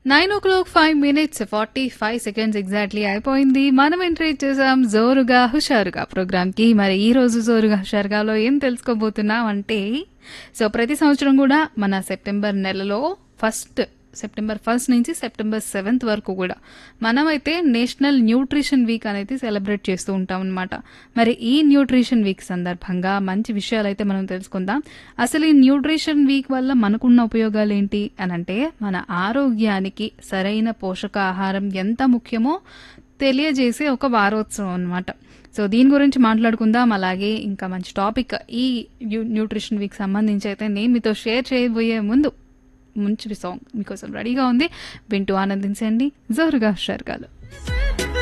nine o'clock five minutes forty five seconds exactly అయిపోయింది మనం entry చేసాం జోరుగా హుషారుగా ప్రోగ్రామ్కి మరి ఈ రోజు జోరుగా హుషారుగాలో ఏం తెలుసుకోబోతున్నాం అంటే సో ప్రతి సంవత్సరం కూడా మన సెప్టెంబర్ నెలలో ఫస్ట్ సెప్టెంబర్ ఫస్ట్ నుంచి సెప్టెంబర్ సెవెంత్ వరకు కూడా మనమైతే నేషనల్ న్యూట్రిషన్ వీక్ అనేది సెలబ్రేట్ చేస్తూ ఉంటాం అనమాట మరి ఈ న్యూట్రిషన్ వీక్ సందర్భంగా మంచి విషయాలు అయితే మనం తెలుసుకుందాం అసలు ఈ న్యూట్రిషన్ వీక్ వల్ల మనకున్న ఉపయోగాలు ఏంటి అని అంటే మన ఆరోగ్యానికి సరైన పోషకాహారం ఎంత ముఖ్యమో తెలియజేసే ఒక వారోత్సవం అన్నమాట సో దీని గురించి మాట్లాడుకుందాం అలాగే ఇంకా మంచి టాపిక్ ఈ న్యూ- న్యూట్రిషన్ వీక్ సంబంధించి అయితే నేను మీతో షేర్ చేయబోయే ముందు మంచి సాంగ్ మీకోసం రెడీగా ఉంది వింటూ ఆనందించండి జోరుగా షర్గాలు